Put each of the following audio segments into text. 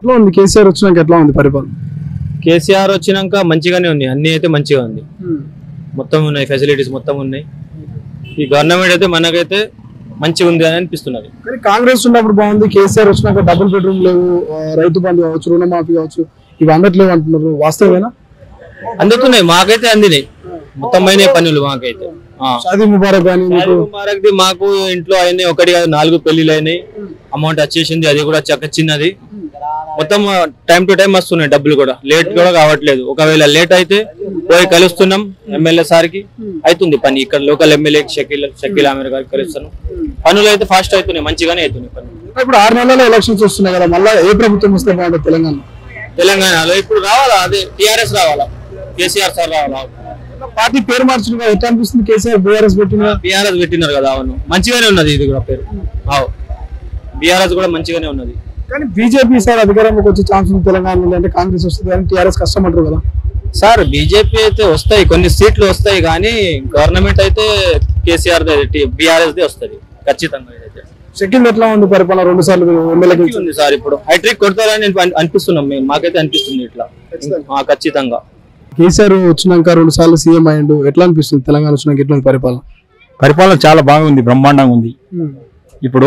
ఎట్లా ఉంది కేసీఆర్ వచ్చినాక ఎట్లా ఉంది పరిపాలన కేసీఆర్ వచ్చినాక మంచిగానే ఉంది అన్ని అయితే మంచిగా ఉంది మొత్తం ఉన్నాయి ఫెసిలిటీస్ మొత్తం ఉన్నాయి ఈ గవర్నమెంట్ అయితే మనకైతే మంచిగా ఉంది అని అనిపిస్తున్నది కానీ కాంగ్రెస్ ఉన్నప్పుడు బాగుంది కేసీఆర్ వచ్చినాక డబుల్ బెడ్రూమ్ లేవు ఆ, రైతు బంధు కావచ్చు రుణమాఫీ కావచ్చు ఇవి అందట్లేవు అంటున్నారు వాస్తవేనా అందుతున్నాయి మాకైతే అందినాయి మొత్తం అయినాయి పనులు మాకైతే ఆ. షాదీ ముబారక్ కానీ మీకు షాదీ ముబారక్ది మాకు ఇంట్లో అయినాయి ఒకటి కాదు నాలుగు పెళ్లిలు అయినాయి అమౌంట్ వచ్చేసింది అది కూడా చక్క చిన్నది మొత్తం టైం టు టైం వస్తున్నాయి డబ్బులు కూడా లేట్ కూడా కావట్లేదు ఒకవేళ లేట్ అయితే పోయి కలుస్తున్నాం ఎమ్మెల్యే సార్కి అవుతుంది పని ఇక్కడ లోకల్ ఎమ్మెల్యే షకీల్ షకీల్ ఆమెర్ గారికి కలుస్తున్నాం పనులు అయితే ఫాస్ట్ అవుతున్నాయి మంచిగానే అవుతున్నాయి పనులు ఇప్పుడు ఆరు నెలల్లో ఎలక్షన్స్ వస్తున్నాయి కదా మళ్ళీ ఏ ప్రభుత్వం వస్తే బాగుంటుంది తెలంగాణ తెలంగాణలో ఇప్పుడు రావాలా అదే టిఆర్ఎస్ రావాలా కేసీఆర్ సార్ రావాలా పార్టీ పేరు మార్చిన ఎట్లా అనిపిస్తుంది కేసీఆర్ బీఆర్ఎస్ పెట్టిన బీఆర్ఎస్ పెట్టినారు కదా అవును మంచిగానే ఉన్నది ఇది కూడా పేరు అవు బీఆర్ఎస్ కూడా మంచిగానే ఉన్నది కానీ బీజేపీ సార్ అధికారంలోకి వచ్చే ఛాన్స్ ఉంది తెలంగాణలో అంటే కాంగ్రెస్ వస్తుంది కానీ టీఆర్ఎస్ కష్టం అంటారు కదా సార్ బీజేపీ అయితే వస్తాయి కొన్ని సీట్లు వస్తాయి కానీ గవర్నమెంట్ అయితే కేసీఆర్ బీఆర్ఎస్ దే వస్తుంది ఖచ్చితంగా ఇదైతే. షకిల్ ఎట్లా ఉంది పరిపాలన రెండు సార్లు ఎమ్మెల్యేకి మంచిగా ఉంది సార్ ఇప్పుడు హైట్రిక్ కొడతారని అన్- అనిపిస్తున్నాం మేము మాకైతే అనిపిస్తుంది ఇట్లా ఆ, ఖచ్చితంగా కేసీఆర్ వచ్చినాక రెండు సార్లు సీఎం అయ్యిండు ఎట్లా అనిపిస్తుంది తెలంగాణ వచ్చినాక ఎట్లా ఉంది పరిపాలన పరిపాలన చాలా బాగుంది బ్రహ్మాండంగా ఉంది ఇప్పుడు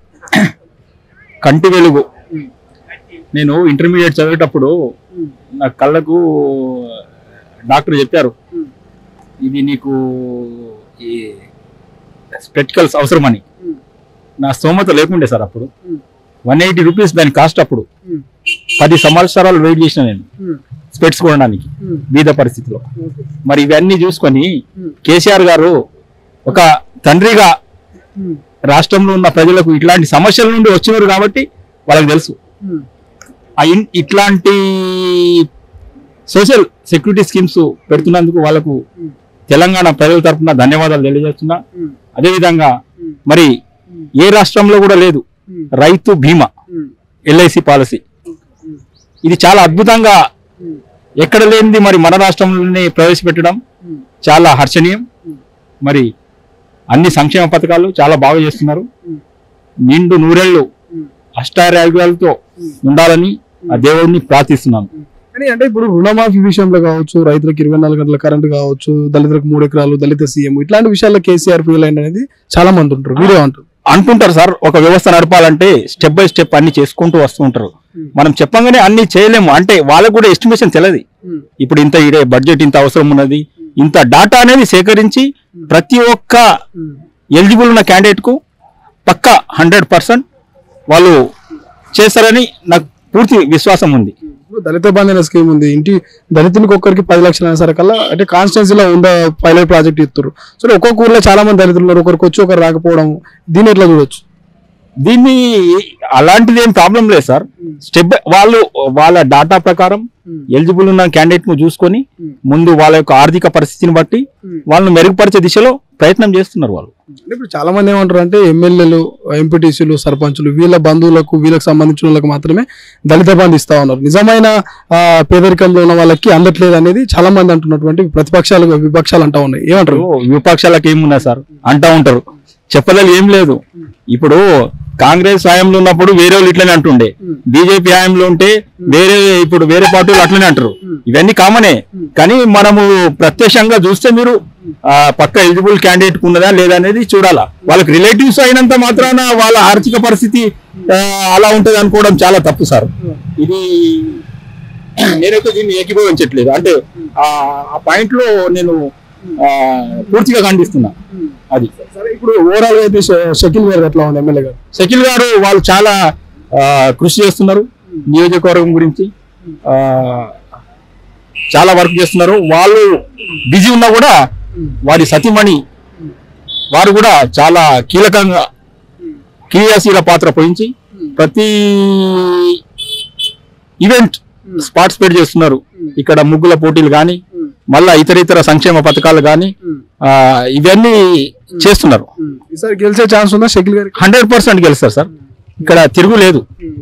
కంటి వెలుగు నేను ఇంటర్మీడియట్ చదివేటప్పుడు నా కళ్ళకు డాక్టర్ చెప్పారు ఇది నీకు ఈ స్పెటికల్స్ అవసరమని నా స్తోమత లేకుండే సార్ అప్పుడు వన్ ఎయిటీ రూపీస్ దాని కాస్ట్ అప్పుడు పది సంవత్సరాలు వెయిట్ చేసిన నేను స్పెట్స్ కొనడానికి బీద పరిస్థితిలో మరి ఇవన్నీ చూసుకొని కేసీఆర్ గారు ఒక తండ్రిగా రాష్ట్రంలో ఉన్న ప్రజలకు ఇట్లాంటి సమస్యల నుండి వచ్చినారు కాబట్టి వాళ్ళకి తెలుసు ఆ ఇన్- ఇట్లాంటి సోషల్ సెక్యూరిటీ స్కీమ్స్ పెడుతున్నందుకు వాళ్ళకు తెలంగాణ ప్రజల తరపున ధన్యవాదాలు తెలియజేస్తున్నా అదేవిధంగా మరి ఏ రాష్ట్రంలో కూడా లేదు రైతు బీమా ఎల్ఐసి పాలసీ ఇది చాలా అద్భుతంగా ఎక్కడ లేనిది మరి మన రాష్ట్రంలోనే ప్రవేశపెట్టడం చాలా హర్షణీయం మరి అన్ని సంక్షేమ పథకాలు చాలా బాగా చేస్తున్నారు నిండు నూరేళ్లు అష్టారోగ్యాలతో ఉండాలని ఆ దేవుడిని ప్రార్థిస్తున్నాను కానీ అంటే ఇప్పుడు రుణమాఫీ విషయంలో కావచ్చు రైతులకు ఇరవై నాలుగు గంటల కరెంట్ కావచ్చు దళితులకు మూడు ఎకరాలు దళిత సీఎం ఇట్లాంటి విషయాల్లో కేసీఆర్ ఫీల్ అయింది అనేది చాలా మంది ఉంటారు మీరే అంటారు అంటుంటారు సార్ ఒక వ్యవస్థ నడపాలంటే స్టెప్ బై స్టెప్ అన్ని చేసుకుంటూ వస్తూ ఉంటారు మనం చెప్పంగానే అన్ని చేయలేము అంటే వాళ్ళకు కూడా ఎస్టిమేషన్ తెలియదు ఇప్పుడు ఇంత ఇడే బడ్జెట్ ఇంత అవసరం ఉన్నది ఇంత డాటా అనేది సేకరించి ప్రతి ఒక్క ఎలిజిబుల్ ఉన్న క్యాండిడేట్ కు పక్కా హండ్రెడ్ పర్సెంట్ వాళ్ళు చేస్తారని నాకు పూర్తి విశ్వాసం ఉంది ఇప్పుడు దళిత బంధన స్కీమ్ ఉంది ఇంటి దళితునికి ఒక్కరికి పది లక్షలు అయినా సరే కల్లా అంటే కాన్స్టిట్యున్సీలో ఉండ పైలట్ ప్రాజెక్ట్ ఇస్తారు సో ఒక్కొక్క ఊర్లో చాలా మంది దళితులు ఉన్నారు ఒకరికి వచ్చి ఒకరు రాకపోవడం దీన్ని ఎట్లా చూడొచ్చు దీన్ని అలాంటిది ఏం ప్రాబ్లం లేదు సార్ స్టెప్ వాళ్ళు వాళ్ళ డాటా ప్రకారం ఎలిజిబుల్ ఉన్న క్యాండిడేట్ ను చూసుకొని ముందు వాళ్ళ యొక్క ఆర్థిక పరిస్థితిని బట్టి వాళ్ళని మెరుగుపరిచే దిశలో ప్రయత్నం చేస్తున్నారు వాళ్ళు అంటే ఇప్పుడు చాలా మంది ఏమంటారు అంటే ఎమ్మెల్యేలు ఎంపీటీసీలు సర్పంచులు వీళ్ళ బంధువులకు వీళ్ళకి సంబంధించిన వాళ్ళకి మాత్రమే దళిత బంధు ఇస్తా ఉన్నారు నిజమైన ఆ, పేదరికంలో ఉన్న వాళ్ళకి అందట్లేదు అనేది చాలా మంది అంటున్నటువంటి ప్రతిపక్షాలు విపక్షాలు అంటా ఉన్నాయి ఏమంటారు ఇప్పుడు విపక్షాలకు ఏమున్నా సార్ అంటా ఉంటారు చెప్పలేదు ఏం లేదు ఇప్పుడు కాంగ్రెస్ హయాంలో ఉన్నప్పుడు వేరే వాళ్ళు ఇట్లనే అంటుండే బీజేపీ హయాంలో ఉంటే వేరే ఇప్పుడు వేరే పార్టీలు అట్లనే అంటారు ఇవన్నీ కామనే కానీ మనము ప్రత్యక్షంగా చూస్తే మీరు ఆ, పక్క ఎలిజిబుల్ క్యాండిడేట్ ఉన్నదా లేదా అనేది చూడాలా వాళ్ళకి రిలేటివ్స్ అయినంత మాత్రాన వాళ్ళ ఆర్థిక పరిస్థితి ఆ, అలా ఉంటది అనుకోవడం చాలా తప్పు సార్ ఇది నేనైతే దీన్ని ఏకీభవించట్లేదు అంటే ఆ ఆ పాయింట్ లో నేను ఆ, పూర్తిగా ఖండిస్తున్నా అది సరే ఇప్పుడు ఓవరాల్ గా అయితే ష- షకీల్ గారు ఎట్లా ఉంది ఎమ్మెల్యే గారు షకీల్ గారు వాళ్ళు చాలా ఆ, కృషి చేస్తున్నారు నియోజకవర్గం గురించి ఆ, చాలా వర్క్ చేస్తున్నారు వాళ్ళు బిజీ ఉన్నా కూడా వారి సతీమణి వారు కూడా చాలా కీలకంగా క్రియాశీల పాత్ర పోయించి ప్రతి ఈవెంట్ పార్టిసిపేట్ చేస్తున్నారు ఇక్కడ ముగ్గుల పోటీలు కానీ మళ్ళా ఇతర ఇతర సంక్షేమ పథకాలు కానీ ఇవన్నీ చేస్తున్నారు ఈసారి గెలిచే ఛాన్స్ ఉందా షకీల్ గారికి హండ్రెడ్ పర్సెంట్ గెలుస్తారు సార్ ఇక్కడ తిరుగులేదు